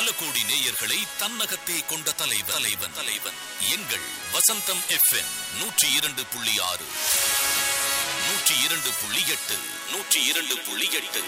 பல கோடி நேயர்களை தன்னகத்தே கொண்ட தலைவன் தலைவன் தலைவன் எங்கள் வசந்தம் எஃப்எம் நூற்றி இரண்டு புள்ளி ஆறு நூற்றி இரண்டு புள்ளி எட்டு நூற்றி இரண்டு புள்ளி எட்டு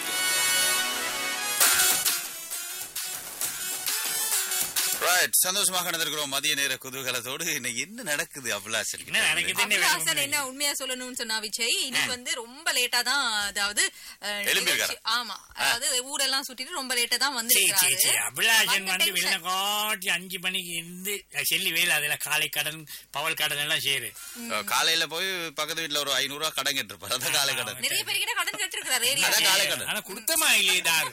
ரைட் சந்தோஷமாக நடந்திருக்கிறோம் மதிய நேர குதூகலத்தோடு இன்னைக்கு என்ன நடக்குது அபிலாஷன் என்ன நடக்குதுன்னு அபிலாசன் என்ன உண்மையா சொல்லணும்னு சொன்னா விஜய் இன்னைக்கு வந்து ரொம்ப லேட்டா தான் அதாவது அஹ், எழும்பியிருக்காரா? நிகழ்ச்சி- ஆமா அதாவது ஊரெல்லாம் சுத்திட்டு ரொம்ப லேட்டா தான் சரி சரி சரி வந்திருக்காரு அபிலாஷன் வந்த வந்து tension. வெளில காட்டி அஞ்சு மணிக்கு இருந்து செல்லி வேலை அதுல காலை கடன் பவல் கடன் எல்லாம் சேரு காலையில போய் பக்கத்து வீட்டுல ஒரு ஐநூறு ரூபா கடன் கேட்டிருப்பாரு அதான் காலை கடன் நிறைய பேர்கிட்ட கடன் கட்டிருக்கிறாரு அதான் காலை கடன் ஆனா குடுத்தமா இல்லையே தாரு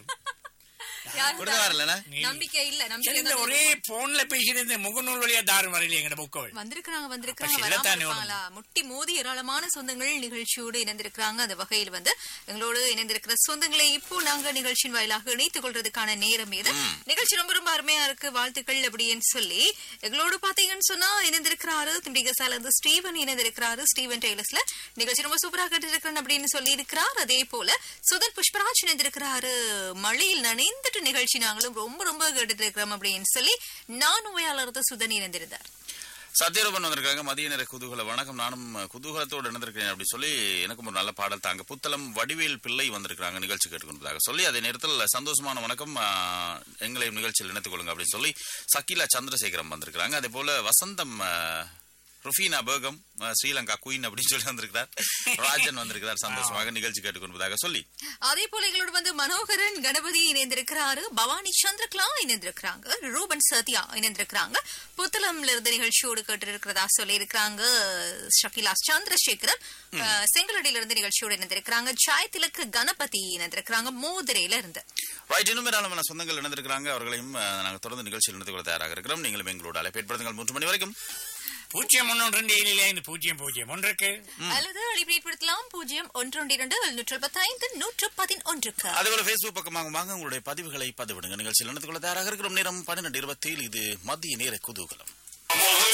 கொடுத்து வரலண்ணா நம்பிக்கை இல்ல நம்பிக்கை சரி, இந்த தான் ஒரே போன்ல பேசிட்டு இந்த முகநூல் வழியா தாரு வரலையே எங்கட புக்கவள் வந்திருக்கிறாங்க வந்திருக்கிறாங்க அப்ப வராம சிலத்தானே இருப்பாங்களா முட்டி மோதி ஏராளமான சொந்தங்கள் நிகழ்ச்சியோடு இணைந்திருக்கிறாங்க அந்த வகையில் வந்து எங்களோடு இணைந்திருக்கிற சொந்தங்களை இப்போ நாங்க நிகழ்ச்சியின் வாயிலாக இணைத்துக் கொள்றதுக்கான நேரம் இது நிகழ்ச்சி ரொம்ப ரொம்ப அருமையா இருக்கு வாழ்த்துக்கள் அப்படின்னு சொல்லி எங்களோடு பாத்தீங்கன்னு சொன்னா இணைந்திருக்கிறாரு திண்டிகசால இருந்து ஸ்டீவன் இணைந்திருக்கிறாரு ஸ்டீவன் டெய்லர்ஸ்ல நிகழ்ச்சி ரொம்ப சூப்பரா கேட்டிருக்கிறேன் அப்படின்னு சொல்லி இருக்கிறார் அதே போல சுதன் புஷ்பராஜ் இணைந்திருக்கிறாரு மழையில் நனைந்துட்டு நிகழ்ச்சி நாங்களும் ரொம்ப ரொம்ப கேட்டுட்டு இருக்கிறோம் அப்படின்னு சொல்லி நான் உவையாளர் சுதன் இணைந்திருந்தார் சத்யரூபன் வந்திருக்காங்க மதிய நேர குதூகல வணக்கம் நானும் குதூகலத்தோடு இணைந்திருக்கிறேன் அப்படி சொல்லி எனக்கும் ஒரு நல்ல பாடல் தாங்க புத்தளம் வடிவேல் பிள்ளை வந்திருக்கிறாங்க நிகழ்ச்சி கேட்டுக்கொண்டதாக சொல்லி அதே நேரத்தில் சந்தோஷமான வணக்கம் ஆ, எங்களை நிகழ்ச்சியில் இணைத்துக் கொள்ளுங்க அப்படின்னு சொல்லி சக்கீலா சந்திரசேகரம் வந்திருக்கிறாங்க அதே போல வசந்தம் ஆ, ருஃபீனா பேகம் ஆ, ஸ்ரீலங்கா குயின் அப்படின்னு சொல்லி வந்திருக்கிறார் ராஜன் வந்திருக்கிறார் சந்தோஷமாக நிகழ்ச்சி கேட்டுக்கொண்டதாக சொல்லி அதே போல எங்களோட வந்து மனோகரன் கணபதி இணைந்திருக்கிறாரு பவானி சந்திரகலா இணைந்திருக்கிறாங்க ரூபன் சத்யா இணைந்திருக்கிறாங்க புத்தளம்ல இருந்த நிகழ்ச்சியோடு கேட்டு இருக்கிறதா சொல்லி இருக்கிறாங்க ஷகிலா சந்திரசேகரன் அஹ், செங்கலடியில இருந்து நிகழ்ச்சியோடு இணைந்திருக்கிறாங்க ஜாய் திலக்கு கணபதி இணைந்திருக்கிறாங்க மோதிரையில இருந்து ரைட் இன்னும் ஏராளமான சொந்தங்கள் இணைந்திருக்கிறாங்க அவர்களையும் ஆ, நாங்கள் தொடர்ந்து நிகழ்ச்சியில் இணைத்துக் கொள்ள தயாராக இருக்கிறோம் நீங்களும் எங்களோட அழைப்பேற்படுத்துங்கள் மூன்று மணி வரைக்கும் பூஜ்ஜியம் ஒன்று ரெண்டு ஏழிலே இந்த பூஜ்ஜியம் பூஜ்ஜியம் ஒன்றுக்கு அல்லது அழிப்பேற்படுத்தலாம் பூஜ்ஜியம் ஒன்று ஒன்று இரண்டு எழுநூற்று பத்தைந்து நூற்று பதினொன்றுக்கு அதேபோல பேஸ்புக் பக்கமாக வாங்க உங்களுடைய பதிவுகளை பதிவிடுங்க நிகழ்ச்சியில் இணைத்துக் கொள்ள தயாராக இருக்கிறோம் நேரம் பன்னிரண்டு இருபத்தி இது மத்திய நேர குதூகலம்